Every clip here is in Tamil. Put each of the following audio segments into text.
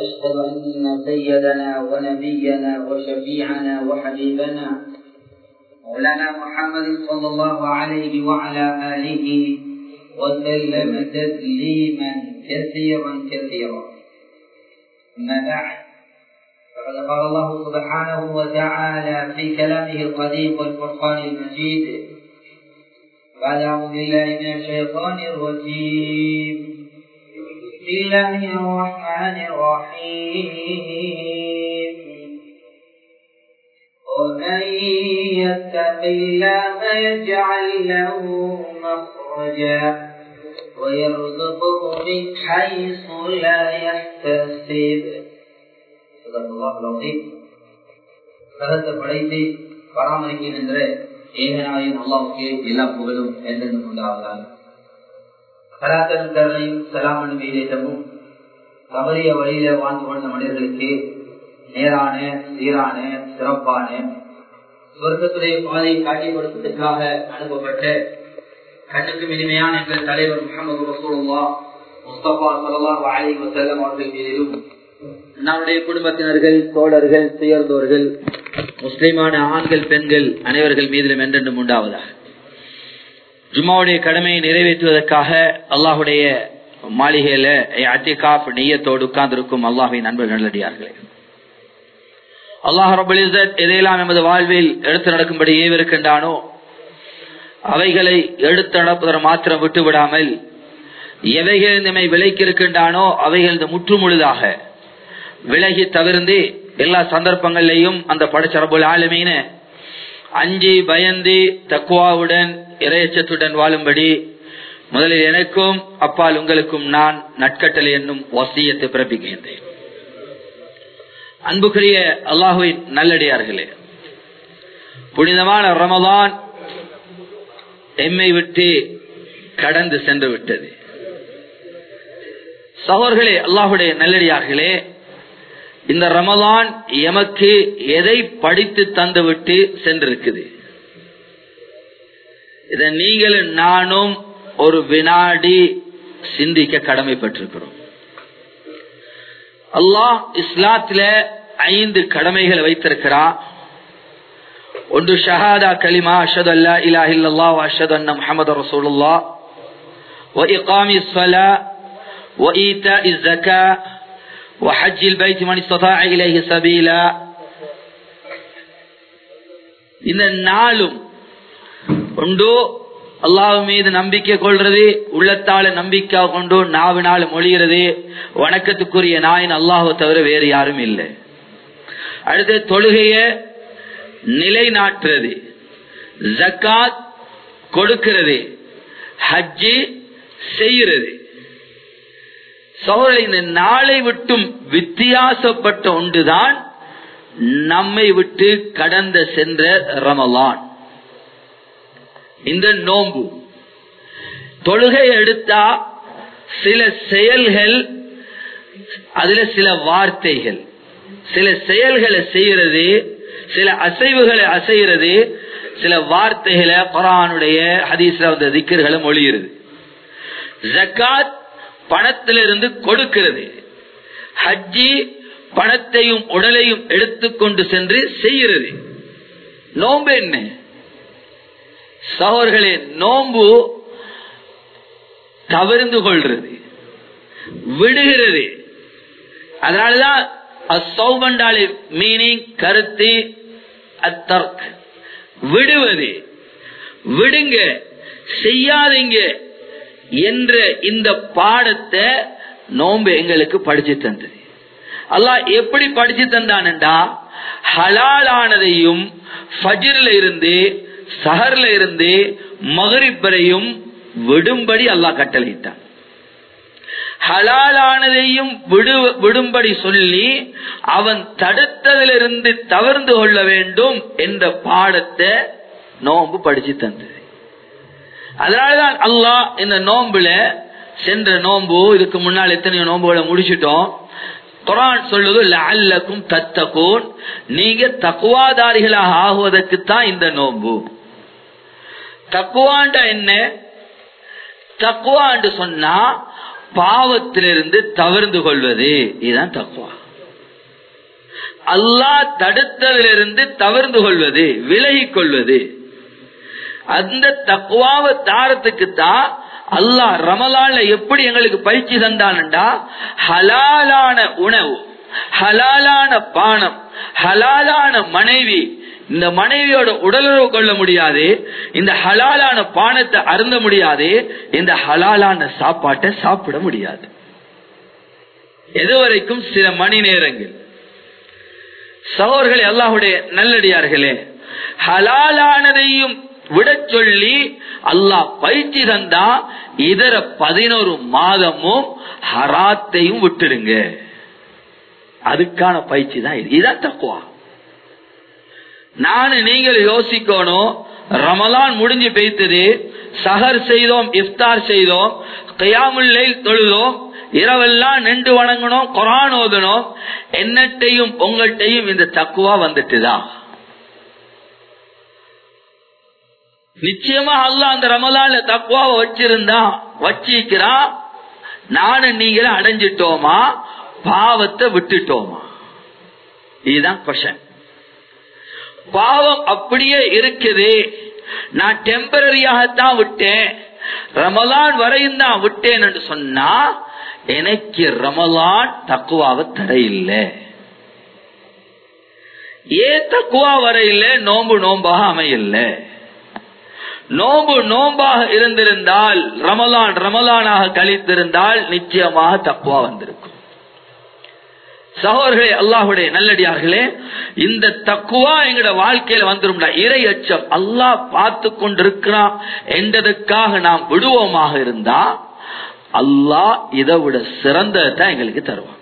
وأشهد أن سيدنا ونبينا وشفيعنا وحبيبنا مولانا محمد صلى الله عليه وعلى آله وسلم تسليما كثيرا كثيرا أما بعد فقد قال الله سبحانه وتعالى في كلامه القديم والفرقان المجيد بعد أعوذ بالله من الشيطان الرجيم بسم الله الرحمن الرحيم ومن يتق الله يجعل له مخرجا ويرزقه من حيث لا يحتسب صدق الله العظيم உலகத்தை படைத்து பராமரிக்கின்ற ஏகனாயின் அல்லாவுக்கு எல்லா புகழும் என்றென்று உண்டாவதாக கலாத்தரும் கருணையும் சலாமன் மீதேற்றமும் தவறிய வழியில வாழ்ந்து கொண்ட மனிதர்களுக்கு நேரான சீரான சிறப்பான சொர்க்கத்துடைய பாதையை காட்டிக் கொடுப்பதற்காக அனுப்பப்பட்ட கண்ணுக்கும் இனிமையான எங்கள் தலைவர் முகமது ரசூலுல்லா முஸ்தபா சல்லாஹ் அலி வசல்லம் அவர்கள் மீதிலும் நம்முடைய குடும்பத்தினர்கள் தோழர்கள் துயர்ந்தோர்கள் முஸ்லிமான ஆண்கள் பெண்கள் அனைவர்கள் மீதிலும் என்றென்றும் உண்டாவதாக ஜும்மாவுடைய கடமையை நிறைவேற்றுவதற்காக அல்லாஹுடைய மாளிகையில அத்திகாப் நெய்யத்தோடு உட்கார்ந்திருக்கும் அல்லாஹின் நண்பர்கள் நல்லடியார்களே அல்லாஹ் ரபுலிசத் எதையெல்லாம் எமது வாழ்வில் எடுத்து நடக்கும்படி ஏவிருக்கின்றானோ அவைகளை எடுத்து நடப்பதற்கு மாத்திரம் விட்டு விடாமல் எவைகள் நம்மை விலைக்கு இருக்கின்றானோ அவைகள் இந்த முற்றுமுழுதாக விலகி தவிர்ந்து எல்லா சந்தர்ப்பங்களிலையும் அந்த படைச்சரபுல் ஆளுமீன அஞ்சி பயந்து தக்குவாவுடன் இறையச்சத்துடன் வாழும்படி முதலில் எனக்கும் அப்பால் உங்களுக்கும் நான் நட்கட்டளை என்னும் வசியத்தை பிறப்பிக்கின்றேன் அன்புக்குரிய அல்லாஹுவின் நல்லடியார்களே புனிதமான ரமதான் எம்மை விட்டு கடந்து சென்று விட்டது சகோர்களே அல்லாஹுடைய நல்லடியார்களே இந்த ரமதான் எமக்கு எதை படித்து தந்துவிட்டு சென்றிருக்குது இதை நீங்களும் நானும் ஒரு வினாடி சிந்திக்க கடமைப்பட்டிருக்கிறோம் அல்லாஹ் இஸ்லாத்தில ஐந்து கடமைகளை வைத்திருக்கிறான் ஒன்று ஷஹாதா கலிமா அஷது அல்லா இலா இல்லல்லா அஷது அன்ன முஹம்மது ரசூலுல்லா وإقام الصلاة وإيتاء الزكاة وحج البيت من استطاع إليه سبيلا இந்த நாளும் ஒன்று அல்லாஹ் மீது நம்பிக்கை கொள்றது உள்ளத்தால நம்பிக்கை கொண்டு நாவினால மொழிகிறது வணக்கத்துக்குரிய நாயின் அல்லாஹை தவிர வேறு யாரும் இல்லை அடுத்து தொழுகைய நிலைநாட்டுறது ஜக்காத் கொடுக்கிறது ஹஜ்ஜி செய்கிறது சோழரை இந்த நாளை விட்டும் வித்தியாசப்பட்ட ஒன்றுதான் நம்மை விட்டு கடந்த சென்ற ரமலான் இந்த நோம்பு தொழுகை எடுத்தா சில செயல்கள் அதுல சில வார்த்தைகள் சில செயல்களை செய்யறது சில அசைவுகளை அசைகிறது சில வார்த்தைகளை குரானுடைய ஹதீஸ்ல வந்த திக்கர்களை மொழிகிறது ஜக்காத் பணத்திலிருந்து கொடுக்கிறது ஹஜ்ஜி பணத்தையும் உடலையும் எடுத்துக்கொண்டு சென்று செய்கிறது நோம்பு என்ன சகோர்களே நோம்பு தவிர்ந்து கொள்றது விடுகிறது அதனாலதான் அசௌபண்டாலே மீனிங் கருத்து அத்தர்க் விடுவது விடுங்க செய்யாதீங்க என்ற இந்த பாடத்தை நோம்பு எங்களுக்கு படிச்சு தந்தது அல்லாஹ் எப்படி படிச்சு தந்தான்டா ஹலாலானதையும் ஃபஜிர்ல இருந்து சஹர்ல இருந்து மகரிப் வரையும் விடும்படி அல்லாஹ் கட்டளையிட்டான் ஹலாலானதையும் விடு விடும்படி சொல்லி அவன் தடுத்ததிலிருந்து தவிர்ந்து கொள்ள வேண்டும் என்ற பாடத்தை நோன்பு படிச்சு தந்தது அதனாலதான் அல்லாஹ் இந்த நோன்புல சென்ற நோன்பு இதுக்கு முன்னால் எத்தனையோ நோன்புகளை முடிச்சிட்டோம் குரான் சொல்லுது லஅல்லக்கும் தத்தகூன் நீங்க தக்குவாதாரிகளாக ஆகுவதற்கு தான் இந்த நோன்பு தக்குவாண்ட என்ன தக்குவாண்டு சொன்னா பாவத்திலிருந்து தவிர்ந்து கொள்வது இதுதான் தக்குவா அல்லாஹ் தடுத்ததிலிருந்து தவிர்ந்து கொள்வது விலகிக் கொள்வது அந்த தக்குவாவை தாரத்துக்கு தான் அல்லாஹ் ரமலான்ல எப்படி எங்களுக்கு பயிற்சி தந்தான்டா ஹலாலான உணவு ஹலாலான பானம் ஹலாலான மனைவி இந்த மனைவியோட உடலுறவு கொள்ள முடியாது இந்த ஹலாலான பானத்தை அருந்த முடியாது இந்த ஹலாலான சாப்பாட்டை சாப்பிட முடியாது எதுவரைக்கும் சில மணி நேரங்கள் சகோதரர்களே அல்லாஹுடைய நல்லடியார்களே ஹலாலானதையும் விட சொல்லி அல்லாஹ் பயிற்சி தந்தா இதர பதினோரு மாதமும் ஹராத்தையும் விட்டுடுங்க அதுக்கான பயிற்சி தான் இது இதான் தக்குவா நானு நீங்கள் யோசிக்கணும் ரமலான் முடிஞ்சு பெய்த்தது சஹர் செய்தோம் இஃப்தார் செய்தோம் கையாமுல்லை தொழுதோம் இரவெல்லாம் நின்று வணங்கணும் குரான் ஓதணும் என்னட்டையும் உங்கள்கிட்டையும் இந்த தக்குவா வந்துட்டுதான் நிச்சயமா அல்ல அந்த ரமலான்ல தக்குவாவை வச்சிருந்தா வச்சிக்கிறான் நானும் நீங்களும் அடைஞ்சிட்டோமா பாவத்தை விட்டுட்டோமா இதுதான் கொஷன் பாவம் அப்படியே இருக்குது நான் டெம்பரரியாகத்தான் விட்டேன் ரமலான் வரையும் தான் விட்டேன் என்று சொன்னா எனக்கு ரமலான் தக்குவாவை தடையில்லை ஏன் தக்குவா வரையில நோம்பு நோம்பாக அமையல நோம்பு நோம்பாக இருந்திருந்தால் ரமலான் ரமலானாக கழித்திருந்தால் நிச்சயமாக தக்குவா வந்திருக்கும் சகோதரர்களே அல்லாஹுடைய நல்லடியார்களே இந்த தக்குவா எங்கட வாழ்க்கையில வந்துரும்டா இறை அச்சம் அல்லாஹ் பார்த்து கொண்டிருக்கிறான் என்றதுக்காக நாம் விடுவோமாக இருந்தா அல்லாஹ் இதை விட சிறந்ததான் எங்களுக்கு தருவான்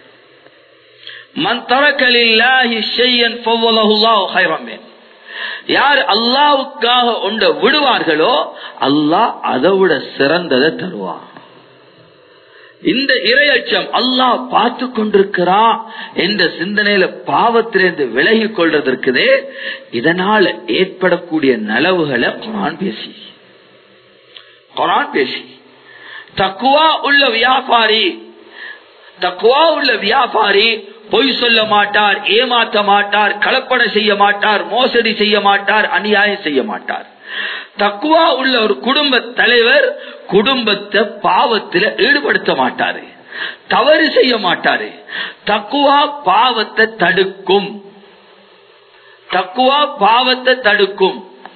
மன் தரக்கலில்லாஹி ஷையன் ஃபவ்வலஹுல்லாஹு கைரம் மின் யார் அல்லாவுக்காக ஒன்ற விடுவார்களோ அல்லாஹ் அதை விட சிறந்ததை தருவான் இந்த இரையச்சம் அல்லாஹ் பார்த்து கொண்டிருக்கிறான் என்ற சிந்தனையில பாவத்திலிருந்து விலகி கொள்றதற்குதே இதனால ஏற்படக்கூடிய நலவுகளை குரான் பேசி குரான் பேசி தக்குவா உள்ள வியாபாரி தக்குவா உள்ள வியாபாரி பொய் சொல்ல மாட்டார் ஏமாற்ற மாட்டார் கலப்படை செய்ய மாட்டார் மோசடி செய்ய மாட்டார் அநியாயம் செய்ய மாட்டார் தக்குவா உள்ள ஒரு குடும்ப தலைவர் குடும்பத்தை பாவத்தில் ஈடுபடுத்த மாட்டாரு தவறு செய்ய மாட்டாரு தக்குவா பாவத்தை தடுக்கும் தக்குவா பாவத்தை தடுக்கும்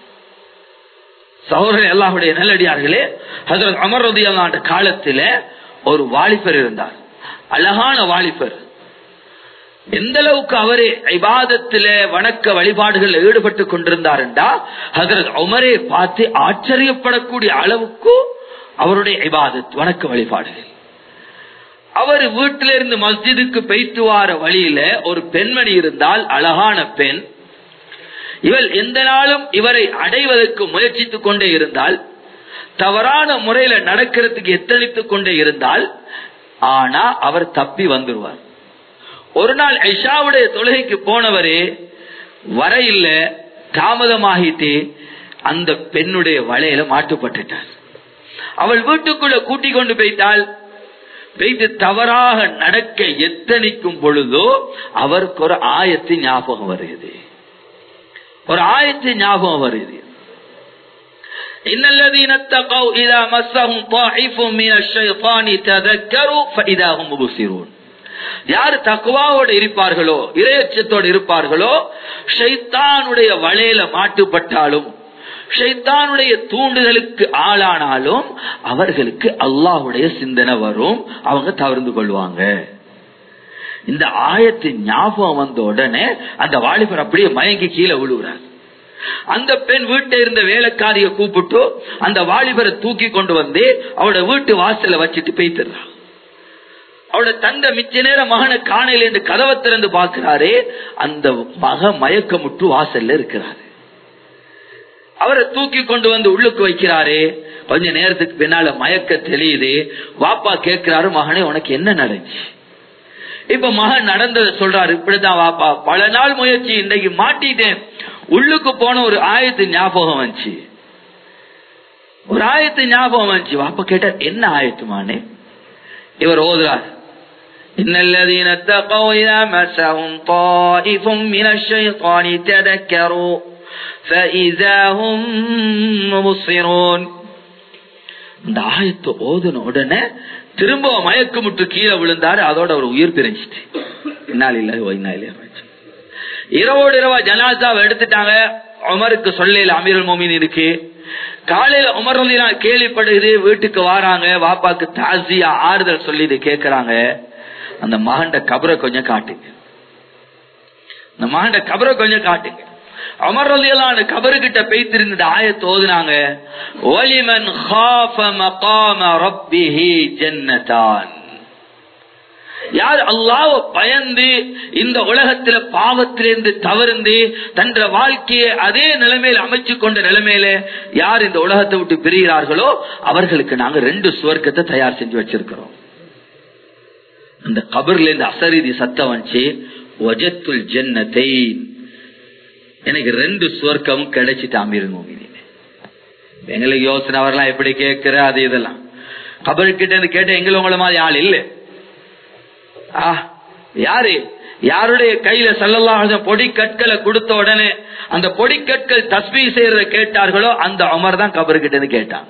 சௌரன் எல்லாருடைய நல்லடியார்களே அதில் அமர்வதியான காலத்தில ஒரு வாலிபர் இருந்தார் அழகான வாலிபர் எந்த அளவுக்கு அவரே ஐபாதத்தில வணக்க வழிபாடுகள் ஈடுபட்டு கொண்டிருந்தார் என்றா ஹசரத் உமரே பார்த்து ஆச்சரியப்படக்கூடிய அளவுக்கு அவருடைய ஐபாதத் வணக்க வழிபாடுகள் அவர் வீட்டிலிருந்து மஸ்ஜிதுக்கு பெய்த்து வார வழியில ஒரு பெண்மணி இருந்தால் அழகான பெண் இவள் எந்த நாளும் இவரை அடைவதற்கு முயற்சித்துக் கொண்டே இருந்தால் தவறான முறையில நடக்கிறதுக்கு எத்தனித்துக் கொண்டே இருந்தால் ஆனா அவர் தப்பி வந்துருவார் ஒரு நாள் ஐஷாவுடைய தொழுகைக்கு போனவரே வர இல்ல தாமதமாகிட்டு அந்த பெண்ணுடைய வலையில மாட்டுப்பட்டுட்டார் அவள் வீட்டுக்குள்ள கூட்டிக் கொண்டு போய்த்தால் பெய்து தவறாக நடக்க எத்தனிக்கும் பொழுதோ அவருக்கு ஒரு ஆயத்து ஞாபகம் வருகிறது ஒரு ஆயத்து ஞாபகம் வருகிறது இன்னல்லதீன தகவ் இதா மஸ்ஸஹும் தாயிஃபும் மினஷ் ஷைத்தானி ததக்கரு ஃபஇதா ஹும் முபஸிரூன் யார் தக்குவாவோடு இருப்பார்களோ இரையச்சத்தோடு இருப்பார்களோ ஷைத்தானுடைய வலையில மாட்டுப்பட்டாலும் ஷைத்தானுடைய தூண்டுதலுக்கு ஆளானாலும் அவர்களுக்கு அல்லாஹுடைய சிந்தனை வரும் அவங்க தவிர்ந்து கொள்வாங்க இந்த ஆயத்தின் ஞாபகம் வந்த உடனே அந்த வாலிபர் அப்படியே மயங்கி கீழே விழுகிறார் அந்த பெண் வீட்டை இருந்த வேலைக்காரிய கூப்பிட்டு அந்த வாலிபரை தூக்கி கொண்டு வந்து அவளோட வீட்டு வாசல வச்சுட்டு பேய்த்திடுறான் அவளோட தந்தை மிச்ச நேரம் மகனை காணையில் என்று கதவை திறந்து பார்க்கிறாரே அந்த மக மயக்கமுட்டு வாசல்ல இருக்கிறாரு அவரை தூக்கி கொண்டு வந்து உள்ளுக்கு வைக்கிறாரே கொஞ்ச நேரத்துக்கு பின்னால மயக்க தெளியுது வாப்பா கேட்கிறாரு மகனே உனக்கு என்ன நடந்துச்சு இப்ப மகன் நடந்ததை சொல்றாரு இப்படிதான் வாப்பா பல நாள் முயற்சி இன்னைக்கு மாட்டிட்டேன் உள்ளுக்கு போன ஒரு ஆயத்து ஞாபகம் வந்துச்சு ஒரு ஆயத்து ஞாபகம் வந்துச்சு வாப்பா கேட்டார் என்ன ஆயத்துமானே இவர் ஓதுறார் إن الذين اتقوا إذا مسهم طائف من الشيطان تذكروا فإذا هم مبصرون இந்த ஆயத்தை ஓதுன உடனே திரும்ப மயக்கமுட்டு கீழே விழுந்தாரு அதோட அவர் உயிர் பிரிஞ்சிட்டு என்னால் இல்லை ஒய்னால் இரவோடு இரவா ஜனாசாவை எடுத்துட்டாங்க உமருக்கு சொல்லல அமீருல் மோமின் இருக்கு காலையில உமர் ரலியல்லாஹு கேள்விப்படுகிறது வீட்டுக்கு வாராங்க வாப்பாக்கு தாசியா ஆறுதல் சொல்லி கேக்குறாங்க அந்த மகண்ட கபரை கொஞ்சம் காட்டுங்க அந்த மகண்ட கபரை கொஞ்சம் காட்டுங்க அமர் ரலியல்லாஹு அந்த கபருக்கிட்ட பேய்த்திருந்த ஆயத்தை ஓதுனாங்க ஒலிமன் خاف مقام ربه ஜன்னதான் யார் அல்லாஹ் பயந்து இந்த உலகத்துல பாவத்திலிருந்து தவறுந்து தன்ற வாழ்க்கையை அதே நிலைமையில அமைச்சு கொண்ட நிலைமையில யார் இந்த உலகத்தை விட்டு பிரிகிறார்களோ அவர்களுக்கு நாங்க ரெண்டு சுவர்க்கத்தை தயார் செஞ்சு வச்சிருக்கிறோம் அந்த கபர்ல இருந்து அசரீதி சத்தம் வந்துச்சு ஒஜத்துல் ஜன்னத்தை எனக்கு ரெண்டு சுவர்க்கமும் கிடைச்சிட்டு அமீருங்க எங்களுக்கு யோசனை அவரெல்லாம் எப்படி கேட்கிற அது இதெல்லாம் கபர்கிட்ட இருந்து கேட்ட எங்களை உங்களை மாதிரி ஆள் இல்லை ஆ, யாரு யாருடைய கையில சல்லல்லாஹு பொடி கற்களை கொடுத்த உடனே அந்த பொடி கற்கள் தஸ்பீ செய்யறத கேட்டார்களோ அந்த அமர் தான் கபர்கிட்ட இருந்து கேட்டான்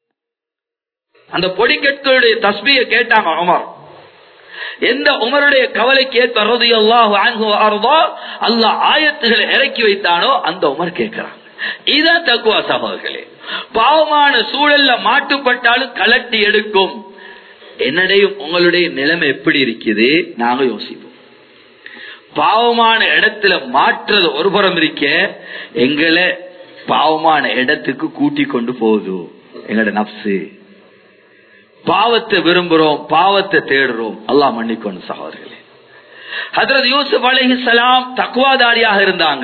அந்த பொடி கற்களுடைய தஸ்பியை கேட்டாங்க உமர் எந்த உமருடைய கவலைக்கு ஏற்ப ரலியல்லாஹு அன்ஹு அர்தா அல்லாஹ் ஆயத்துகளை இறக்கி வைத்தானோ அந்த உமர் கேட்கிறாங்க இதான் தக்குவா சகோதரர்களே பாவமான சூழல்ல மாட்டுப்பட்டாலும் கலட்டி எடுக்கும் என்னடையும் உங்களுடைய நிலைமை எப்படி இருக்குது நாங்க யோசிப்போம் பாவமான இடத்துல மாற்றுறது ஒரு புறம் இருக்க எங்களை பாவமான இடத்துக்கு கூட்டி கொண்டு போகுது எங்களோட நப்சு பாவத்தை விரும்புறோம் பாவத்தை தேடுறோம் அல்லாஹ் மன்னிக்கணும் சகோதரர்களே ஹதரத் யூசுப் அலைஹிஸ்ஸலாம் தக்குவாதாரியாக இருந்தாங்க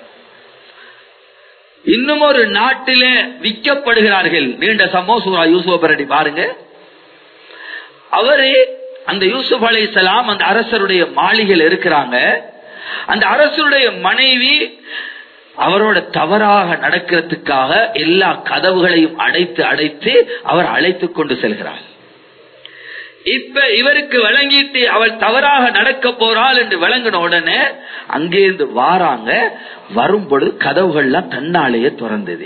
இன்னும் ஒரு நாட்டிலே விற்கப்படுகிறார்கள் நீண்ட சமோசூரா யூசுப் பரடி பாருங்க அவரு அந்த யூசுப் அலைஹிஸ்ஸலாம் அந்த அரசருடைய மாளிகையில் இருக்கிறாங்க அந்த அரசருடைய மனைவி அவரோட தவறாக நடக்கிறதுக்காக எல்லா கதவுகளையும் அடைத்து அடைத்து அவர் அழைத்து கொண்டு செல்கிறார் இப்ப இவருக்கு விளங்கிட்டு அவள் தவறாக நடக்க போறாள் என்று விளங்கின உடனே அங்கேருந்து வாராங்க வரும்பொழுது கதவுகள்லாம் தன்னாலேயே திறந்தது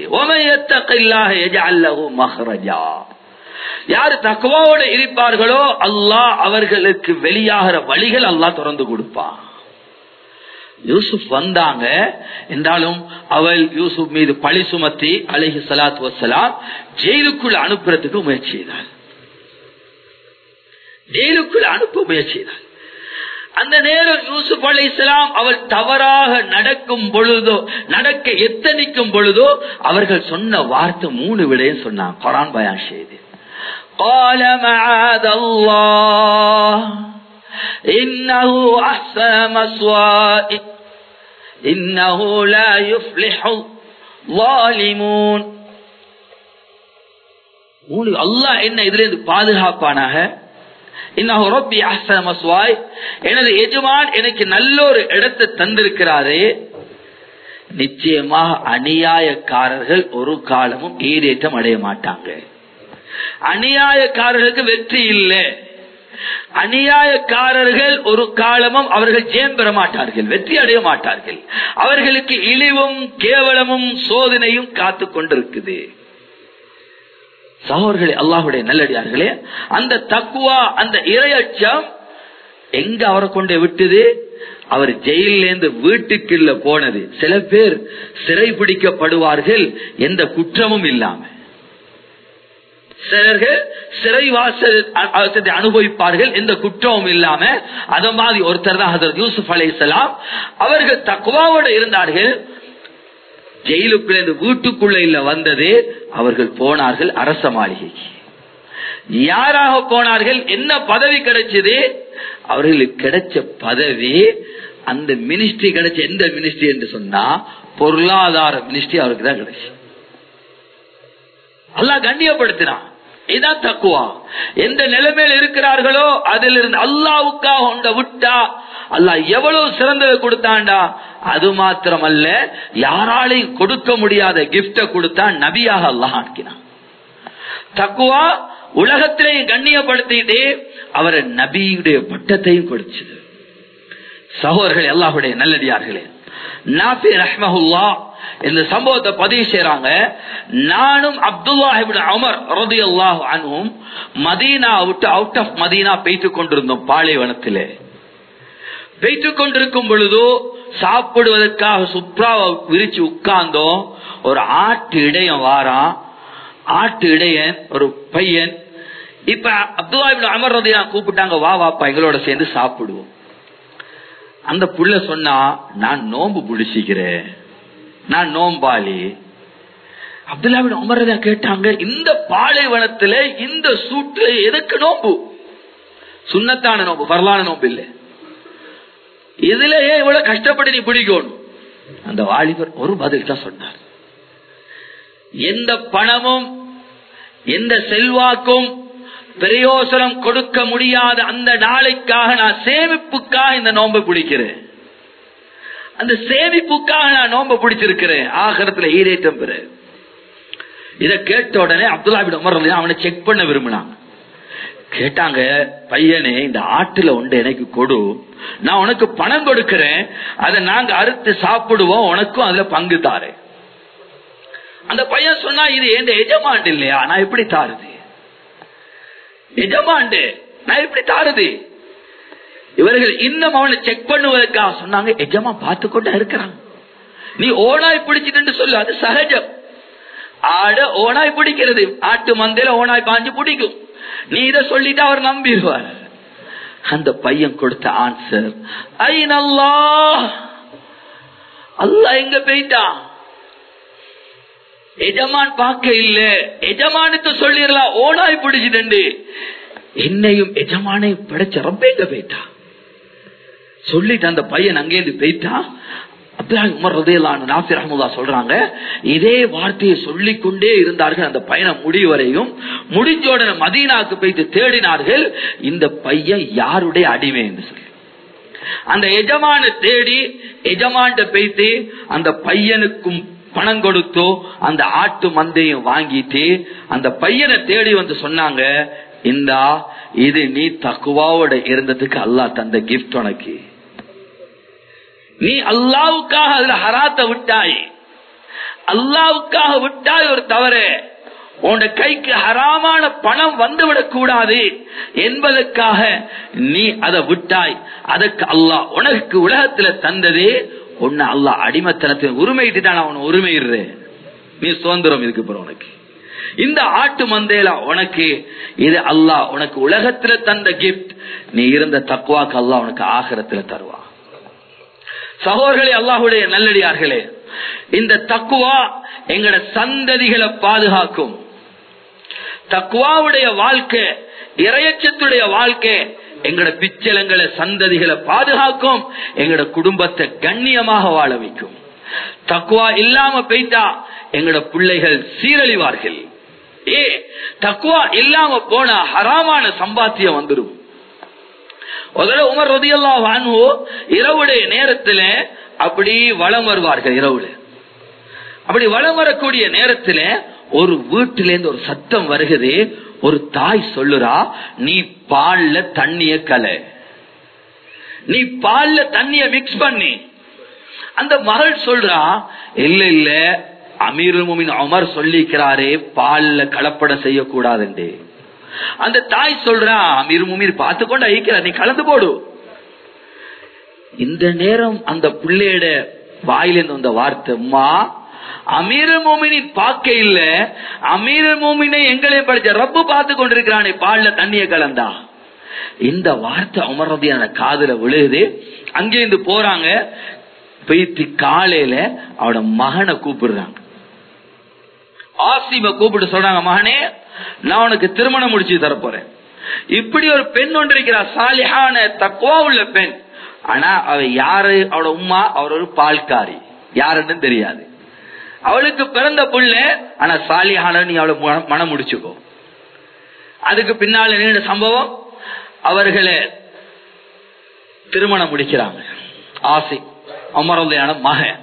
மஹரஜா யாரு தக்குவாவோட இருப்பார்களோ அல்லாஹ் அவர்களுக்கு வெளியாகிற வழிகள் அல்லாஹ் திறந்து கொடுப்பான் யூசுப் வந்தாங்க என்றாலும் அவள் யூசுப் மீது பழி சுமத்தி அலஹி சலாத் வசலாம் ஜெயிலுக்குள்ள அனுப்புறதுக்கு முயற்சி செய்தாள் ஜெயிலுக்குள்ள அனுப்ப முயற்சி செய்தாள் அந்த நேரம் யூசுப் அலி இஸ்லாம் அவள் தவறாக நடக்கும் பொழுதோ நடக்க எத்தனிக்கும் பொழுதோ அவர்கள் சொன்ன வார்த்தை மூணு விடையும் சொன்னாங்க குரான் பயான் செய்து قال معاذ الله إنه أحسن مسوائي إنه لا يفلح الظالمون அல்லாஹ் என்ன இதுல இருந்து பாதுகாப்பானாக இன்னும் ரொப்பி அஹ்சன மஸ்வாய் எனது எஜமான் எனக்கு நல்ல ஒரு இடத்தை தந்திருக்கிறாரே நிச்சயமாக அநியாயக்காரர்கள் ஒரு காலமும் ஈரேற்றம் அடைய மாட்டாங்க அநியாயக்காரர்களுக்கு வெற்றி இல்லை அநியாயக்காரர்கள் ஒரு காலமும் அவர்கள் ஜெயம் பெற மாட்டார்கள் வெற்றி அடைய மாட்டார்கள் அவர்களுக்கு இழிவும் கேவலமும் சோதனையும் காத்து கொண்டிருக்குது சகோதரர்களே அல்லாஹுடைய நல்லடியார்களே அந்த தக்குவா அந்த இரையச்சம் எங்க அவரை கொண்டு விட்டது அவர் ஜெயிலிருந்து வீட்டுக்குள்ள போனது சில பேர் சிறை பிடிக்கப்படுவார்கள் எந்த குற்றமும் இல்லாம சிலர்கள் சிறைவாசத்தை அனுபவிப்பார்கள் எந்த குற்றமும் இல்லாம அத மாதிரி ஒருத்தர் தான் ஹசரத் யூசுப் அலை அவர்கள் தக்குவாவோட இருந்தார்கள் ஜெயிலுக்குள்ள வீட்டுக்குள்ள இல்ல வந்தது அவர்கள் போனார்கள் அரச மாளிகைக்கு யாராக போனார்கள் என்ன பதவி கிடைச்சது அவர்களுக்கு கிடைச்ச பதவி அந்த மினிஸ்ட்ரி கிடைச்ச எந்த மினிஸ்ட்ரி என்று சொன்னா பொருளாதார மினிஸ்ட்ரி அவருக்கு தான் கிடைச்சு அல்லா கண்ணியப்படுத்தினான் இதான் தக்குவா எந்த நிலைமையில் இருக்கிறார்களோ அதிலிருந்து அல்லாவுக்காக உண்ட விட்டா அல்லாஹ் எவ்வளவு சிறந்ததை கொடுத்தாண்டா அது மாத்திரமல்ல யாராலையும் கொடுக்க முடியாத கிப்ட கொடுத்தா நபியாக அல்லாஹ் ஆக்கினான் தக்குவா உலகத்திலையும் கண்ணியப்படுத்திட்டு அவரை நபியுடைய பட்டத்தையும் கொடுத்தது சகோதரர்கள் அல்லாஹுடைய நல்லடியார்களே நாபி ரஹ்மஹுல்லா இந்த சம்பவத்தை பதிவு செய்யறாங்க நானும் அப்துல்லாஹிபின் அமர் ரதி அல்லாஹ் அனும் மதீனா விட்டு அவுட் ஆஃப் மதீனா பெய்த்துக் கொண்டிருந்தோம் பாலைவனத்திலே பெய்த்துக் கொண்டிருக்கும் பொழுது சாப்பிடுவதற்காக சுப்ராவை விரிச்சு உட்கார்ந்தோம் ஒரு ஆட்டு இடையன் வாரான் ஆட்டு இடையன் ஒரு பையன் இப்ப அப்துல்லாஹிபின் அமர் ரதியா கூப்பிட்டாங்க வா வாப்பா எங்களோட சேர்ந்து சாப்பிடுவோம் அந்த புள்ள சொன்னா நான் நோன்பு பிடிச்சிக்கிறேன் நான் நோம்பாளி அப்துல்லாவின் உமரதா கேட்டாங்க இந்த பாலைவனத்துல இந்த சூட்டுல எதுக்கு நோம்பு சுண்ணத்தான நோம்பு வரலான நோம்பு இல்லை இதுலயே இவ்வளவு கஷ்டப்பட்டு நீ பிடிக்கணும் அந்த வாலிபர் ஒரு பதில் தான் சொன்னார் எந்த பணமும் எந்த செல்வாக்கும் பிரயோசனம் கொடுக்க முடியாத அந்த நாளைக்காக நான் சேமிப்புக்காக இந்த நோன்பை பிடிக்கிறேன் அந்த சேமிப்புக்காக நான் நோன்பை பிடிச்சிருக்கிறேன் ஆகரத்துல ஈரேற்றம் பெற இத கேட்ட உடனே அப்துல்லாபின் உமர் அவனை செக் பண்ண விரும்பினாங்க கேட்டாங்க பையனே இந்த ஆட்டுல உண்டு எனக்கு கொடு நான் உனக்கு பணம் கொடுக்கிறேன் அதை நாங்க அறுத்து சாப்பிடுவோம் உனக்கும் அதுல பங்கு தாரேன் அந்த பையன் சொன்னா இது எந்த எஜமாண்டு இல்லையா நான் எப்படி தாருது எஜமாண்டு நான் எப்படி தாருது இவர்கள் இன்னும் அவனை செக் பண்ணுவதற்காக சொன்னாங்க எஜமா பார்த்து கொண்டு இருக்கிறான் நீ ஓனாய் பிடிச்சிட்டு சொல்லு அது சகஜம் ஆட ஓனாய் பிடிக்கிறது ஆட்டு மந்தையில ஓனாய் பாஞ்சு பிடிக்கும் நீ இத சொல்லிட்டு அவர் நம்பிடுவார் அந்த பையன் கொடுத்த ஆன்சர் ஐ நல்லா அல்ல எங்க போயிட்டான் எஜமான் பார்க்க இல்ல எஜமானுக்கு சொல்லிடலாம் ஓனாய் பிடிச்சிட்டு என்னையும் எஜமானை படைச்ச ரொம்ப எங்க போயிட்டான் சொல்லிட்டு அந்த பையன் அங்கேருந்து போயிட்டான் சொல்றாங்க இதே வார்த்தையை சொல்லிக் கொண்டே இருந்தார்கள் அந்த பயணம் முடிவரையும் முடிஞ்ச உடனே மதீனாக்கு போயிட்டு தேடினார்கள் இந்த பையன் யாருடைய அடிமை என்று சொல்லி அந்த எஜமான தேடி எஜமான்ட போயிட்டு அந்த பையனுக்கும் பணம் கொடுத்தோ அந்த ஆட்டு மந்தையும் வாங்கிட்டு அந்த பையனை தேடி வந்து சொன்னாங்க இந்தா இது நீ தக்குவாவோட இருந்ததுக்கு அல்லா தந்த கிஃப்ட் உனக்கு நீ அல்லாவுக்காக அதுல ஹராத்த விட்டாய் அல்லாவுக்காக விட்டாய் ஒரு தவறு உன் கைக்கு ஹராமான பணம் வந்துவிடக் கூடாது என்பதற்காக நீ அதை விட்டாய் அதற்கு அல்லாஹ் உனக்கு உலகத்துல தந்ததே உன்னை அல்லாஹ் அடிமத்தனத்தின் உரிமையிட்டு தான் அவன் உரிமையிடுறேன் நீ சுதந்திரம் இதுக்கு பிறகு உனக்கு இந்த ஆட்டு மந்தையில உனக்கு இது அல்லாஹ் உனக்கு உலகத்துல தந்த கிஃப்ட் நீ இருந்த தக்குவாக்கு அல்லாஹ் உனக்கு ஆகரத்துல தருவா சகோதரர்களே அல்லாஹுடைய நல்லடியார்களே இந்த தக்குவா எங்கட சந்ததிகளை பாதுகாக்கும் தக்குவாவுடைய வாழ்க்கை இரையச்சத்துடைய வாழ்க்கை எங்கட பிச்சலங்களை சந்ததிகளை பாதுகாக்கும் எங்கட குடும்பத்தை கண்ணியமாக வாழ வைக்கும் தக்குவா இல்லாம போயிட்டா எங்கட பிள்ளைகள் சீரழிவார்கள் ஏ தக்குவா இல்லாம போனா ஹராமான சம்பாத்தியம் வந்துடும் முதல்ல உமர் ரதியல்லா வான்வோ இரவுடைய நேரத்துல அப்படி வளம் வருவார்கள் இரவுல அப்படி வளம் வரக்கூடிய நேரத்துல ஒரு வீட்டில இருந்து ஒரு சத்தம் வருகிறது ஒரு தாய் சொல்லுறா நீ பால்ல தண்ணிய கலை நீ பால்ல தண்ணிய மிக்ஸ் பண்ணி அந்த மகள் சொல்றா இல்ல இல்ல அமீர் முமின் அமர் சொல்லிக்கிறாரே பால்ல கலப்படம் செய்யக்கூடாதுண்டே அந்த தாய் சொல்றா அமீர் முமீர் பார்த்து கொண்டு ஐக்கிற நீ கலந்து போடு இந்த நேரம் அந்த பிள்ளையோட வாயிலிருந்து வந்த வார்த்தை அம்மா அமீர மோமினின் பார்க்க இல்ல அமீர மோமினை எங்களே படிச்ச ரப்பு பார்த்து கொண்டிருக்கிறானே பால்ல தண்ணிய கலந்தா இந்த வார்த்தை அமர்றதையான காதுல விழுகுது அங்கேருந்து போறாங்க போயிட்டு காலையில அவட மகனை கூப்பிடுறாங்க ஆசிம கூப்பிட்டு சொல்றாங்க மகனே நான் உனக்கு திருமணம் முடிச்சு தரப்போறேன் இப்படி ஒரு பெண் ஒன்று இருக்கிறா சாலிஹான தக்குவா உள்ள பெண் ஆனா அவ யாரு அவட உமா அவர் ஒரு பால்காரி யாருன்னு தெரியாது அவளுக்கு பிறந்த புள்ள ஆனா சாலிஹான நீ அவளை மனம் முடிச்சுக்கோ அதுக்கு பின்னால் என்ன சம்பவம் அவர்களை திருமணம் முடிக்கிறாங்க ஆசை அமரந்தையான மகன்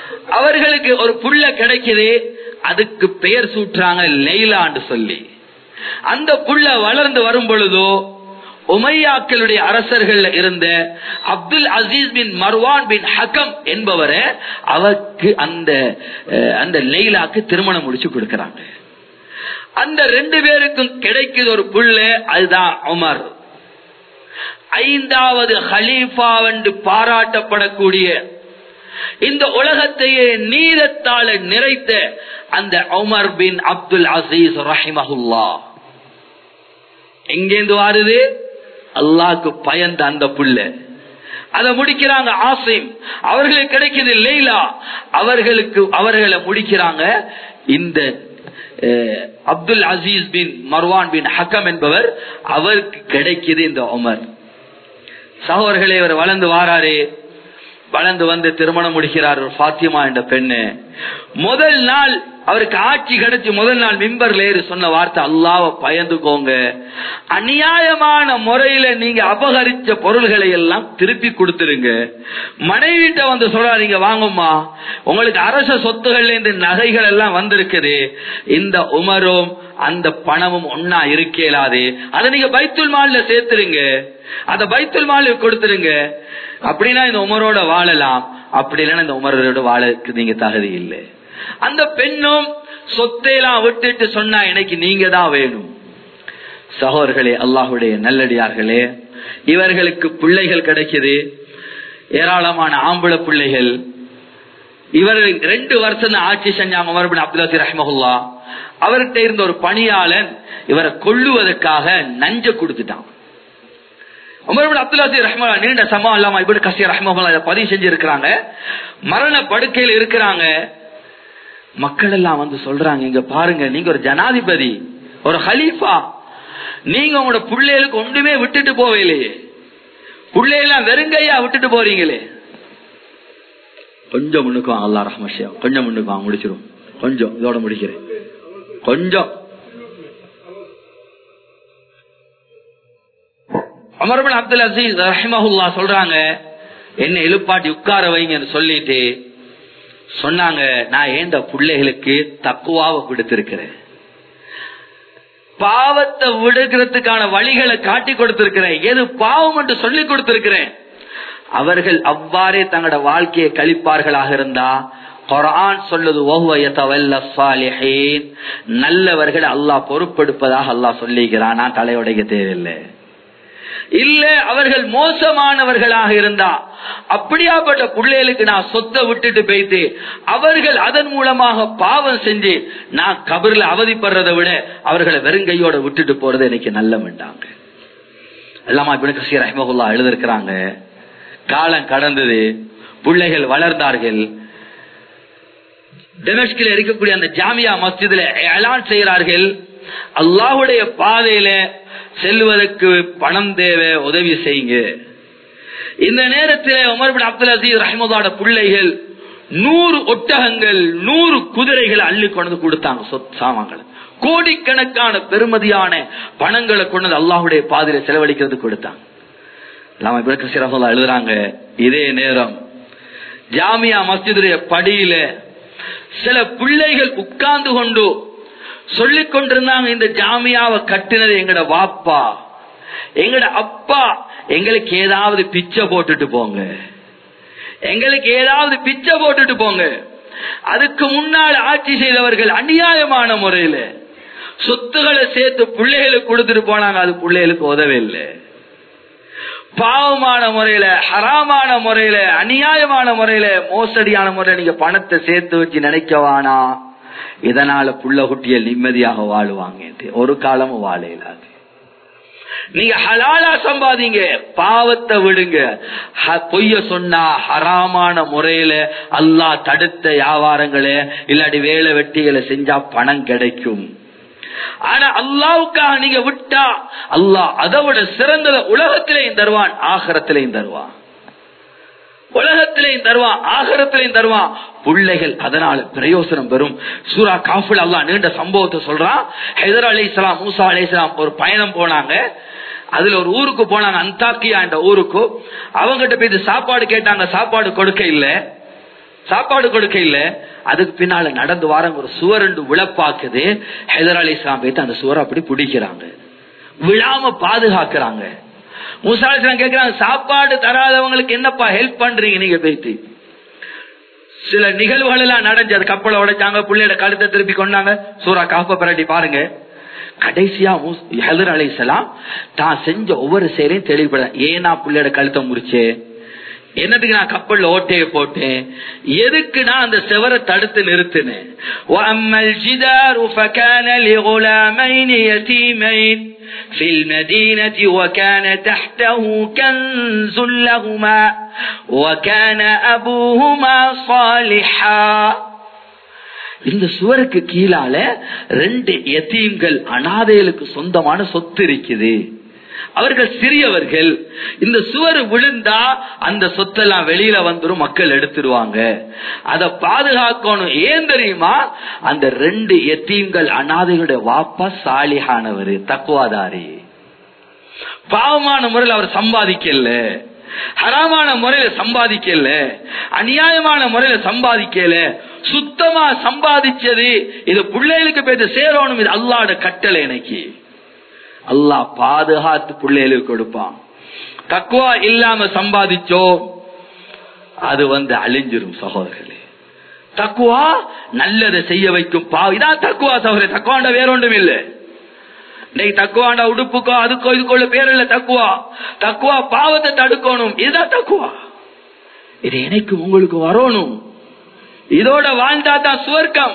அவர்களுக்கு ஒரு புள்ள கிடைக்குது அதுக்கு பெயர் சூட்டுறாங்க லெய்லான்னு சொல்லி அந்த புள்ள வளர்ந்து வரும் பொழுதோ உமையாக்களுடைய அரசர்கள் இருந்த அப்துல் அசீஸ் பின் மர்வான் பின் ஹக்கம் என்பவரை அவருக்கு அந்த அஹ், அந்த லெய்லாக்கு திருமணம் முடிச்சு கொடுக்கறாங்க அந்த ரெண்டு பேருக்கும் கிடைக்குது ஒரு புள்ள அதுதான் உமர் ஐந்தாவது ஹலீஃபா என்று பாராட்டப்படக்கூடிய இந்த உலகத்தையே நீரத்தால நிறைத்த அந்த உமர் பின் அப்துல் அசீஸ் ரஹிமஹுல்லா எங்கேந்து வாருது அல்லாஹ்க்கு பயந்த அந்த புள்ள அதை முடிக்கிறாங்க ஆசிம் அவர்களுக்கு கிடைக்குது லைலா அவர்களுக்கு அவர்களை முடிக்கிறாங்க இந்த அஹ், அப்துல் அசீஸ் பின் மர்வான் பின் ஹக்கம் என்பவர் அவருக்கு கிடைக்குது இந்த உமர் சகோதரர்களே இவர் வளர்ந்து வாராரு வளர்ந்து வந்து திருமணம் முடிக்கிறார் ஒரு ஃபாத்திமா என்ற பெண்ணு முதல் நாள் அவருக்கு ஆட்சி கிடைச்சு முதல் நாள் மிம்பர்ல ஏறி சொன்ன வார்த்தை அல்லாவ பயந்துக்கோங்க அநியாயமான முறையில நீங்க அபகரிச்ச பொருள்களை எல்லாம் திருப்பி கொடுத்துருங்க மனைவிட்ட வந்து சொல்றாதீங்க வாங்கம்மா உங்களுக்கு அரச சொத்துகள்ல இருந்து நகைகள் எல்லாம் வந்திருக்குது இந்த உமரும் அந்த பணமும் ஒன்னா இருக்கேலாது அதை நீங்க பைத்துல் மால்ல சேர்த்துருங்க அத பைத்துல் மாலுக்கு கொடுத்துருங்க அப்படின்னா இந்த உமரோட வாழலாம் அப்படி இல்லைன்னா இந்த உமரோட வாழக்கு நீங்க தகுதி இல்லை அந்த பெண்ணும் சொத்தையெல்லாம் விட்டுட்டு சொன்னா எனக்கு நீங்க தான் வேணும் சகோதரர்களே அல்லாஹுடைய நல்லடியார்களே இவர்களுக்கு பிள்ளைகள் கிடைக்குது ஏராளமான ஆம்பளை பிள்ளைகள் இவர் ரெண்டு வருஷம் தான் ஆட்சி செஞ்சாங்க உமர் பின் அப்துல் அசீர் ரஹ்மஹுல்லா அவர்கிட்ட இருந்த ஒரு பணியாளன் இவரை கொல்லுவதற்காக நஞ்ச கொடுத்துட்டான் உமர் பின் அப்துல் அசீர் ரஹ்மல்லா நீண்ட சமா இல்லாம இப்படி கசீர் ரஹ்மஹுல்லா இதை பதிவு செஞ்சிருக்கிறாங்க மரண படுக்கையில் இருக்கிறாங்க மக்கள் எல்லாம் வந்து சொல்றாங்க இங்க பாருங்க நீங்க ஒரு ஜனாதிபதி ஒரு ஹலீஃபா நீங்க உங்களோட பிள்ளைகளுக்கு ஒன்றுமே விட்டுட்டு போவையிலேயே பிள்ளையெல்லாம் வெறுங்கையா விட்டுட்டு போறீங்களே கொஞ்சம் முன்னுக்கு வாங்க அல்லா ரஹ்மஷியா கொஞ்சம் முன்னுக்கு வாங்க முடிச்சிடும் கொஞ்சம் இதோட முடிக்கிறேன் கொஞ்சம் அமர்பின் அப்துல் அசீஸ் ரஹிமஹுல்லா சொல்றாங்க என்ன எழுப்பாட்டி உட்கார வைங்கன்னு சொல்லிட்டு சொன்னாங்க நான் ஏந்த பிள்ளைகளுக்கு தக்குவாவை கொடுத்திருக்கிறேன் பாவத்தை விடுகிறதுக்கான வழிகளை காட்டி கொடுத்திருக்கிறேன் எது பாவம் என்று சொல்லி கொடுத்திருக்கிறேன் அவர்கள் அவ்வாறே தங்களோட வாழ்க்கையை கழிப்பார்களாக இருந்தா குரான் சொல்லுது நல்லவர்கள் அல்லாஹ் பொறுப்பெடுப்பதாக அல்லாஹ் சொல்லிக்கிறான் நான் தலையுடைக்க தேவையில்லை இல்ல அவர்கள் மோசமானவர்களாக இருந்தா அப்படியாப்பட்ட பிள்ளைகளுக்கு நான் சொத்தை விட்டுட்டு போயிட்டு அவர்கள் அதன் மூலமாக பாவம் செஞ்சு நான் கபர்ல அவதிப்படுறதை விட அவர்களை வெறுங்கையோட விட்டுட்டு போறது எனக்கு நல்ல வேண்டாங்க எல்லாமா இப்படி கசீர் ரஹ்மகுல்லா எழுதிருக்கிறாங்க காலம் கடந்தது பிள்ளைகள் வளர்ந்தார்கள் டெமஸ்கில் இருக்கக்கூடிய அந்த ஜாமியா மஸ்ஜிதுல எலான் செய்கிறார்கள் அல்லாஹுடைய பாதையில செல்வதற்கு பணம் தேவை உதவி செய்யுங்க இந்த நேரத்தில் உமர் பின் அப்துல் அசீஸ் ரஹமதோட பிள்ளைகள் நூறு ஒட்டகங்கள் நூறு குதிரைகளை அள்ளி கொண்டு கொடுத்தாங்க சொத் சாமான்களை கோடிக்கணக்கான பெருமதியான பணங்களை கொண்டு அல்லாஹுடைய பாதையில செலவழிக்கிறது கொடுத்தாங்க இல்லாம இப்படி சிறப்பா எழுதுறாங்க இதே நேரம் ஜாமியா மஸ்ஜிதுடைய படியில சில பிள்ளைகள் உட்கார்ந்து கொண்டு சொல்லிக் கொண்டிருந்தாங்க இந்த ஜாமியாவை கட்டினது எங்கட வாப்பா எங்கட அப்பா எங்களுக்கு ஏதாவது பிச்சை போட்டுட்டு போங்க எங்களுக்கு ஏதாவது பிச்சை போட்டுட்டு போங்க அதுக்கு முன்னால் ஆட்சி செய்தவர்கள் அநியாயமான முறையில சொத்துக்களை சேர்த்து பிள்ளைகளுக்கு கொடுத்துட்டு போனாங்க அது பிள்ளைகளுக்கு உதவில்லை பாவமான முறையில ஹராமான முறையில அநியாயமான முறையில மோசடியான முறையில நீங்க பணத்தை சேர்த்து வச்சு நினைக்கவானா இதனால புள்ள குட்டியல் நிம்மதியாக வாழுவாங்க ஒரு காலமும் வாழ இயலாது நீங்க ஹலாலா சம்பாதிங்க பாவத்தை விடுங்க பொய்ய சொன்னா ஹராமான முறையில அல்லா தடுத்த வியாபாரங்களை இல்லாட்டி வேலை வெட்டிகளை செஞ்சா பணம் கிடைக்கும் ஆனா அல்லாவுக்காக நீங்க விட்டா அல்லாஹ் அதை விட சிறந்தத உலகத்திலையும் தருவான் ஆகரத்திலையும் தருவான் உலகத்திலையும் தருவான் ஆகரத்திலையும் தருவான் பிள்ளைகள் அதனால பிரயோசனம் பெறும் சூரா காஃபில் அல்லா நீண்ட சம்பவத்தை சொல்றான் ஹைதர் அலி இஸ்லாம் மூசா அலி இஸ்லாம் ஒரு பயணம் போனாங்க அதுல ஒரு ஊருக்கு போனாங்க அந்தாக்கியா என்ற ஊருக்கு அவங்கிட்ட போய் சாப்பாடு கேட்டாங்க சாப்பாடு கொடுக்க இல்லை சாப்பாடு கொடுக்க இல்ல அதுக்கு பின்னால நடந்து வாரங்க ஒரு சுவர் ரெண்டு விழப்பாக்குது ஹைதர் அலி இஸ்லாம் போயிட்டு அந்த சுவரை அப்படி பிடிக்கிறாங்க விழாம பாதுகாக்கிறாங்க முசாலிஸ்லாம் கேட்கிறாங்க சாப்பாடு தராதவங்களுக்கு என்னப்பா ஹெல்ப் பண்றீங்க நீங்க போயிட்டு சில நிகழ்வுகள் எல்லாம் நடந்து அது கப்பலை உடைச்சாங்க பிள்ளையோட கழுத்தை திருப்பி கொண்டாங்க சூரா காப்ப பரட்டி பாருங்க கடைசியா ஹதர் அலிசலாம் தான் செஞ்ச ஒவ்வொரு செயலையும் தெளிவுபட ஏன் நான் பிள்ளையோட கழுத்தை முறிச்சேன் என்னதுக்கு நான் கப்பல்ல ஓட்டைய போட்டேன் எதுக்கு நான் அந்த செவரை தடுத்து நிறுத்தினேன் وَأَمَّا الْجِدَارُ فَكَانَ لِغُلَامَيْنِ يَتِيمَيْنِ في المدينة وكان تحته كنز لهما وكان أبوهما صالحا இந்த சுவருக்கு கீழால ரெண்டு எத்தீம்கள் அனாதைகளுக்கு சொந்தமான சொத்து இருக்குது அவர்கள் சிறியவர்கள் இந்த சுவர் விழுந்தா அந்த சொத்தெல்லாம் வெளியில வந்துரும் மக்கள் எடுத்துருவாங்க அத பாதுகாக்கணும் ஏன் தெரியுமா அந்த ரெண்டு எத்தீம்கள் அனாதைகளுடைய வாப்பா சாலிஹானவர் தக்குவாதாரி பாவமான முறையில் அவர் சம்பாதிக்கல ஹராமான முறையில சம்பாதிக்கல அநியாயமான முறையில சம்பாதிக்கல சுத்தமா சம்பாதிச்சது இது பிள்ளைகளுக்கு பேச சேரணும் இது அல்லாட கட்டளை எனக்கு அல்லாஹ் பாதுகாத்து பிள்ளைகளுக்கு கொடுப்பான் தக்குவா இல்லாம சம்பாதிச்சோ அது வந்து அழிஞ்சிரும் சகோதரர்களே தக்குவா நல்லதை செய்ய வைக்கும் பா இதான் தக்குவா சகோதரர் தக்குவாண்ட வேற ஒன்றும் இல்லை இன்னைக்கு தக்குவாண்டா உடுப்புக்கோ அதுக்கோ இதுக்கோ பேர் இல்ல தக்குவா தக்குவா பாவத்தை தடுக்கணும் இதுதான் தக்குவா இது எனக்கு உங்களுக்கு வரணும் இதோட வாழ்ந்தா தான் சுவர்க்கம்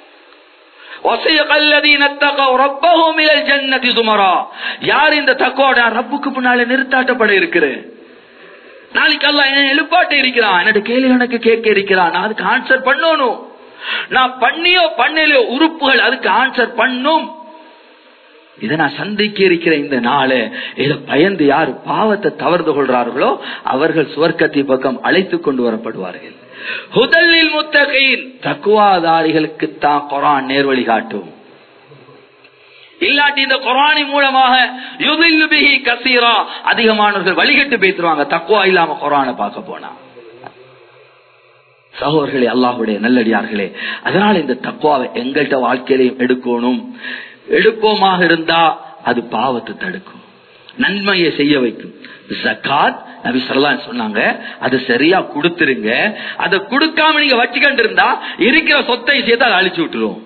யார் இந்த தக்கோட ரப்புக்கு பின்னால நிறுத்தாட்டப்பட இருக்கிறேன் நாளைக்கு அல்ல என்ன எழுப்பாட்டு இருக்கிறான் என்னோட கேள்வி எனக்கு கேட்க இருக்கிறான் நான் அதுக்கு ஆன்சர் பண்ணணும் நான் பண்ணியோ பண்ணலையோ உறுப்புகள் அதுக்கு ஆன்சர் பண்ணும் இதை நான் சந்திக்க இருக்கிற இந்த நாளை இதை பயந்து யார் பாவத்தை தவறு கொள்றார்களோ அவர்கள் சுவர்க்கத்தை பக்கம் அழைத்து கொண்டு வரப்படுவார்கள் ஹுதல்லில் முத்தகையின் தக்குவாதாரிகளுக்கு தான் குரான் நேர்வழி காட்டும் இல்லாட்டி இந்த குரானி மூலமாக யுதில்லுபிஹி கசீரா அதிகமானவர்கள் வழிகட்டு பேத்துருவாங்க தக்குவா இல்லாம குரானை பார்க்க போனா சகோதரர்களே அல்லாஹுடைய நல்லடியார்களே அதனால இந்த தக்குவாவை எங்கள்கிட்ட வாழ்க்கையிலையும் எடுக்கணும் எடுப்போமாக இருந்தா அது பாவத்தை தடுக்கும் நன்மையை செய்ய வைக்கும் ஜக்காத் நபி சொல்லலாம் சொன்னாங்க அது சரியா கொடுத்துருங்க அதை கொடுக்காம நீங்க வச்சுக்கிட்டு இருந்தா இருக்கிற சொத்தை சேர்த்து அதை அழிச்சு விட்டுரும்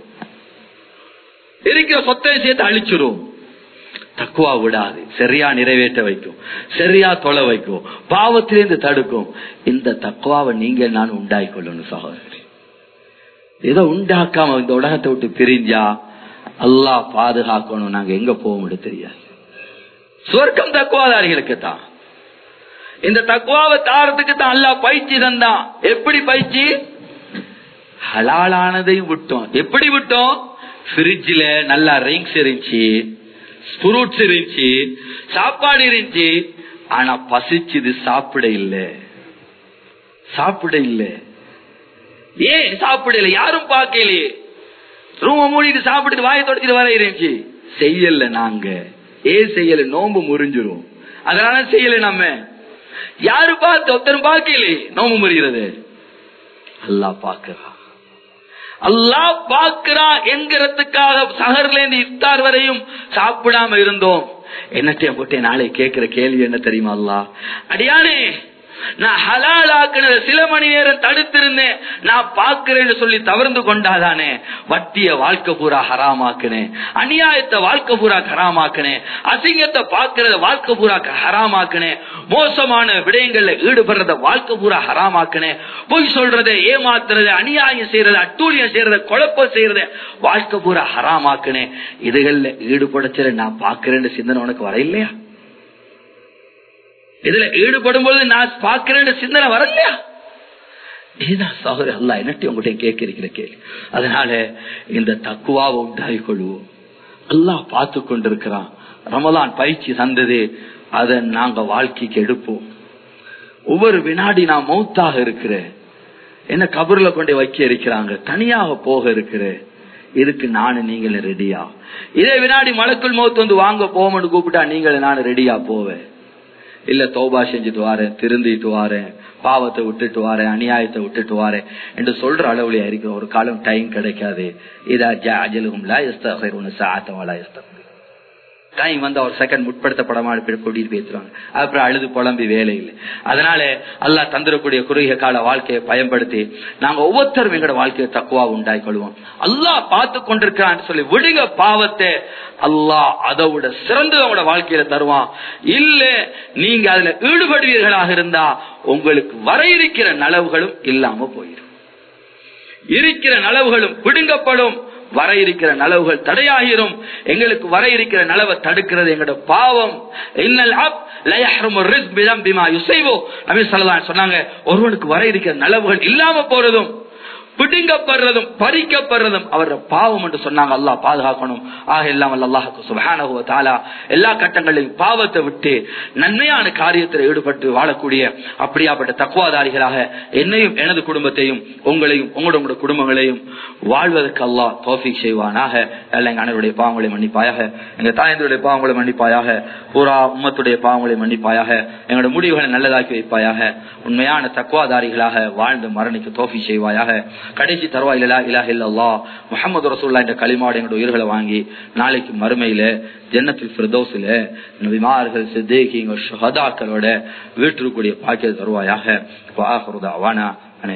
இருக்கிற சொத்தை சேர்த்து அழிச்சிரும் தக்குவா விடாது சரியா நிறைவேற்ற வைக்கும் சரியா தொலை வைக்கும் பாவத்திலிருந்து தடுக்கும் இந்த தக்குவாவை நீங்க நான் உண்டாக்கி கொள்ளணும் சகோதரர்களே ஏதோ உண்டாக்காம இந்த உலகத்தை விட்டு பிரிஞ்சா அல்லா பாதுகாக்கணும் நாங்க எங்க போக தெரியாது சொர்க்கம் தக்குவாதாரிகளுக்கு தான் இந்த தக்குவாவை தாரத்துக்கு தான் அல்லா பயிற்சி தந்தான் எப்படி பயிற்சி ஹலாலானதையும் விட்டோம் எப்படி விட்டோம் பிரிட்ஜில் நல்லா ரிங்ஸ் இருந்துச்சு ஃப்ரூட்ஸ் இருந்துச்சு சாப்பாடு இருந்துச்சு ஆனா பசிச்சுது சாப்பிட இல்ல சாப்பிட இல்ல ஏன் சாப்பிடல யாரும் பார்க்கலையே ரூம மூடிட்டு சாப்பிட்டு வாயை தொடச்சிட்டு வர இருந்துச்சு செய்யல நாங்க ஏன் செய்யல நோம்பு முறிஞ்சிரும் அதனால செய்யல நம்ம யாரு பார்த்து ஒருத்தரும் பார்க்கலையே நோம்பு முறிகிறது அல்லா பாக்குறா அல்லா பாக்குறா என்கிறதுக்காக சகர்ல இருந்து இஃப்தார் வரையும் சாப்பிடாம இருந்தோம் என்னத்தையும் போட்டே நாளை கேட்கிற கேள்வி என்ன தெரியுமா அல்லா அடியானே நான் ஹலால் ஆக்குனத சில மணி நேரம் தடுத்திருந்தேன் நான் பாக்குறேன்னு சொல்லி தவறுந்து கொண்டாதானே வட்டிய வாழ்க்கை பூரா ஹராமாக்குனேன் அநியாயத்தை வாழ்க்கை பூரா ஹராமாக்குனேன் அசிங்கத்தை பாக்குறத வாழ்க்கை பூரா ஹராமாக்குனேன் மோசமான விடயங்கள்ல ஈடுபடுறத வாழ்க்கை பூரா ஹராமாக்குனேன் பொய் சொல்றத ஏமாத்துறத அநியாயம் செய்யறத அட்டூழியம் செய்யறத குழப்பம் செய்யறத வாழ்க்கை பூரா ஹராமாக்குனேன் இதுகள்ல ஈடுபடச்சல நான் பாக்குறேன்னு சிந்தனை உனக்கு வர இல்லையா இதுல ஈடுபடும் பொழுது நான் பார்க்கிறேன் சிந்தனை வரலையா இதுதான் சகோதரி அல்லா என்னட்டி உங்கள்கிட்ட கேட்கிற கேள்வி அதனால இந்த தக்குவாவை உண்டாகி கொள்வோம் எல்லாம் பார்த்து கொண்டிருக்கிறான் ரமலான் பயிற்சி தந்தது அதை நாங்க வாழ்க்கைக்கு எடுப்போம் ஒவ்வொரு வினாடி நான் மௌத்தாக இருக்கிறேன் என்ன கபர்ல கொண்டு வைக்க இருக்கிறாங்க தனியாக போக இருக்கிறேன் இதுக்கு நானு நீங்கள ரெடியா இதே வினாடி மலக்குள் மௌத்து வந்து வாங்க போமன்னு கூப்பிட்டா நீங்கள நானு ரெடியா போவேன் இல்ல தௌபா செஞ்சுட்டு வாரேன் திருந்திட்டு வாரேன் பாவத்தை விட்டுட்டு வாரேன் அநியாயத்தை விட்டுட்டு வாரேன் என்று சொல்ற அளவுலயா இருக்கிற ஒரு காலம் டைம் கிடைக்காது இதா ஜாஜலுகும்லா எஸ்தகருன்னு சாத்தவலா எஸ்தகம் டைம் வந்து அவர் செகண்ட் முற்படுத்தப்பட மாட்டேன் கூட்டிட்டு பேசுறாங்க அப்புறம் அழுது புலம்பி வேலை இல்லை அதனால அல்லாஹ் தந்திரக்கூடிய குறுகிய கால வாழ்க்கையை பயன்படுத்தி நாங்க ஒவ்வொருத்தரும் எங்களோட வாழ்க்கையை தக்குவா உண்டாய் கொள்வோம் அல்லாஹ் பார்த்து கொண்டிருக்கிறான்னு சொல்லி விடுங்க பாவத்தை அல்லாஹ் அதை விட சிறந்து அவங்களோட வாழ்க்கையில தருவான் இல்ல நீங்க அதுல ஈடுபடுவீர்களாக இருந்தா உங்களுக்கு வர இருக்கிற நலவுகளும் இல்லாம போயிடும் இருக்கிற நலவுகளும் பிடுங்கப்படும் வர இருக்கிற நலவுகள் தடையாகிரும் எங்களுக்கு வர இருக்கிற நலவை தடுக்கிறது எங்களோட பாவம் இன்னல் அப் சொன்னாங்க ஒருவனுக்கு வர இருக்கிற நலவுகள் இல்லாம போறதும் பிடுங்கப்படுறதும் பறிக்கப்படுறதும் அவர பாவம் என்று சொன்னாங்க அல்லாஹ் பாதுகாக்கணும் ஆக எல்லாம் அல்லாஹுக்கு சுபஹானஹு தாலா எல்லா கட்டங்களையும் பாவத்தை விட்டு நன்மையான காரியத்தில் ஈடுபட்டு வாழக்கூடிய அப்படியாப்பட்ட தக்குவாதாரிகளாக என்னையும் எனது குடும்பத்தையும் உங்களையும் உங்களோட உங்களோட குடும்பங்களையும் வாழ்வதற்கு அல்லாஹ் தோஃபிக் செய்வானாக எல்லாம் எங்க அனைவருடைய பாவங்களை மன்னிப்பாயாக எங்க தாயந்தருடைய பாவங்களை மன்னிப்பாயாக பூரா உம்மத்துடைய பாவங்களை மன்னிப்பாயாக எங்களோட முடிவுகளை நல்லதாக்கி வைப்பாயாக உண்மையான தக்குவாதாரிகளாக வாழ்ந்து மரணிக்கு தோஃபி செய்வாயாக கடைசி தருவா இல்லா இலா இல்லல்லா முகமது ரசூல்லா என்ற களிமாடு எங்களோட உயிர்களை வாங்கி நாளைக்கு மறுமையில ஜன்னத்தில் பிரதோசில விமார்கள் சித்தேகிங்க ஷஹதாக்களோட வீட்டிற்குரிய பாக்கிய தருவாயாக வாஹருதா வானா